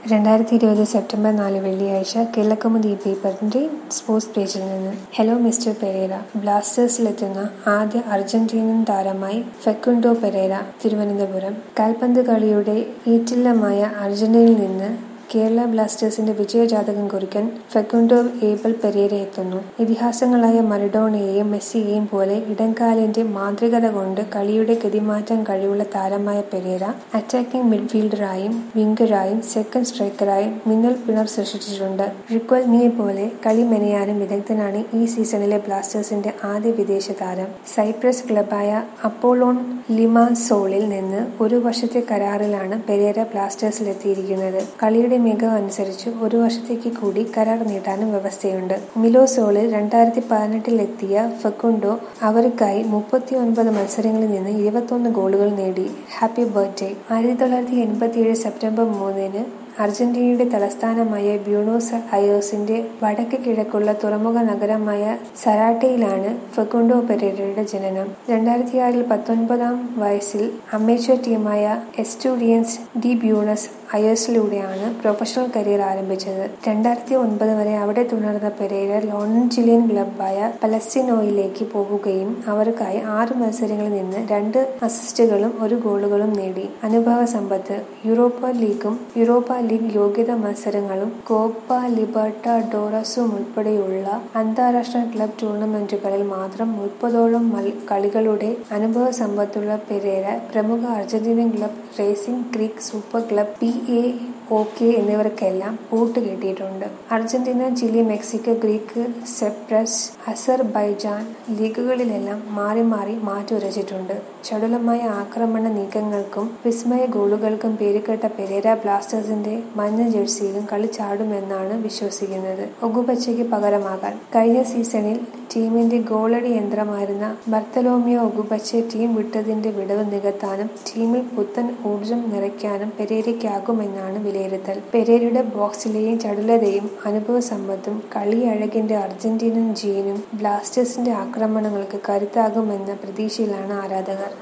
രണ്ടായിരത്തി ഇരുപത് സെപ്റ്റംബർ നാല് വെള്ളിയാഴ്ച കേരളകൗമുദി പേപ്പറിന്റെ സ്പോർട്സ് പേജിൽ നിന്ന് ഹലോ മിസ്റ്റർ പെരേര ബ്ലാസ്റ്റേഴ്സിലെത്തുന്ന ആദ്യ അർജന്റീനൻ താരമായി ഫെക്കുണ്ടോ പെരേര തിരുവനന്തപുരം കാൽപന്ത് കളിയുടെ ഈറ്റില്ലമായ അർജന്റീനയിൽ നിന്ന് കേരള ബ്ലാസ്റ്റേഴ്സിന്റെ വിജയജാതകം കുറിക്കാൻ ഫെക്കുണ്ടോ ഏബൽ പെരേര എത്തുന്നു ഇതിഹാസങ്ങളായ മറഡോണയെയും മെസ്സിയെയും പോലെ ഇടംകാലിന്റെ മാന്ത്രികത കൊണ്ട് കളിയുടെ ഗതിമാറ്റാൻ കഴിവുള്ള താരമായ പെരേര അറ്റാക്കിംഗ് മിഡ്ഫീൽഡറായും വിംഗറായും സെക്കൻഡ് സ്ട്രൈക്കറായും മിന്നൽ പിണർ സൃഷ്ടിച്ചിട്ടുണ്ട് റിക്വൽനിയെ പോലെ കളി മെനയാനും വിദഗ്ധനാണ് ഈ സീസണിലെ ബ്ലാസ്റ്റേഴ്സിന്റെ ആദ്യ വിദേശ താരം സൈപ്രസ് ക്ലബായ അപ്പോളോൺ ലിമാസോളിൽ നിന്ന് ഒരു വർഷത്തെ കരാറിലാണ് പെരേര ബ്ലാസ്റ്റേഴ്സിലെത്തിയിരിക്കുന്നത് കളിയുടെ മികവ് അനുസരിച്ച് ഒരു വർഷത്തേക്ക് കൂടി കരാർ നീട്ടാനും വ്യവസ്ഥയുണ്ട് മിലോസോളിൽ രണ്ടായിരത്തി പതിനെട്ടിലെത്തിയ ഫെക്കുണ്ടോ അവർക്കായി മുപ്പത്തി ഒൻപത് മത്സരങ്ങളിൽ നിന്ന് ഇരുപത്തൊന്ന് ഗോളുകൾ നേടി ഹാപ്പി ബർത്ത്ഡേ ആയിരത്തി തൊള്ളായിരത്തി എൺപത്തിയേഴ് സെപ്റ്റംബർ മൂന്നിന് അർജന്റീനയുടെ തലസ്ഥാനമായ ബ്യൂണോസ് അയേഴ്സിന്റെ വടക്ക് കിഴക്കുള്ള തുറമുഖ നഗരമായ സരാട്ടയിലാണ് ഫെക്കുണ്ടോ പെരേരയുടെ ജനനം രണ്ടായിരത്തി ആറിൽ പത്തൊൻപതാം വയസ്സിൽ അമേച്ചർ ടീമായ എസ്റ്റൂഡിയൻസ് ഡി ബ്യൂണസ് അയേഴ്സിലൂടെയാണ് പ്രൊഫഷണൽ കരിയർ ആരംഭിച്ചത് രണ്ടായിരത്തി ഒൻപത് വരെ അവിടെ തുടർന്ന പെരേര ലോണ്ടൻ ചിലിയൻ ക്ലബായ പലസ്തീനോയിലേക്ക് പോകുകയും അവർക്കായി ആറ് മത്സരങ്ങളിൽ നിന്ന് രണ്ട് അസിസ്റ്റുകളും ഒരു ഗോളുകളും നേടി അനുഭവ സമ്പത്ത് യൂറോപ്പ ലീഗും യൂറോപ്പ ലീഗ് യോഗ്യത മത്സരങ്ങളും കോപ്പ ലിബർട്ട ഡോറസും ഉൾപ്പെടെയുള്ള അന്താരാഷ്ട്ര ക്ലബ് ടൂർണമെന്റുകളിൽ മാത്രം മുപ്പതോളം കളികളുടെ അനുഭവ സമ്പത്തുള്ള പെരേര പ്രമുഖ Argentine club racing Greek super club P A O K എന്നിവർക്കെല്ലാം കൂട്ടുകെട്ടിയിട്ടുണ്ട് Argentina Chile Mexico Greek Cyprus Azerbaijan ലീഗുകളിലെല്ലാം മാറി മാറി മാറ്റുരച്ചിട്ടുണ്ട് ചടുലമായ ആക്രമണ നീക്കങ്ങൾക്കും വിസ്മയ ഗോളുകൾക്കും പേരുകേട്ട പെരേര ബ്ലാസ്റ്റേഴ്സിന്റെ മഞ്ഞ ജേഴ്സിയിലും കളി ചാടുമെന്നാണ് വിശ്വസിക്കുന്നത് ഒഗുബച്ചയ്ക്ക് പകരമാകാൻ കഴിഞ്ഞ സീസണിൽ ടീമിന്റെ ഗോളടി യന്ത്രമായിരുന്ന ബർത്തലോമിയോ ഒഗുബച്ചെ ടീം വിട്ടതിന്റെ വിടവ് നികത്താനും ടീമിൽ പുത്തൻ ഊർജം നിറയ്ക്കാനും പെരേരയ്ക്കാകുമെന്നാണ് വിലയിരുത്തൽ പെരേരയുടെ ബോക്സിലെയും ചടുലതയും അനുഭവ സമ്പത്തും കളി അഴകിന്റെ അർജന്റീനൻ ജീനും ബ്ലാസ്റ്റേഴ്സിന്റെ ആക്രമണങ്ങൾക്ക് കരുത്താകുമെന്ന പ്രതീക്ഷയിലാണ് ആരാധകർ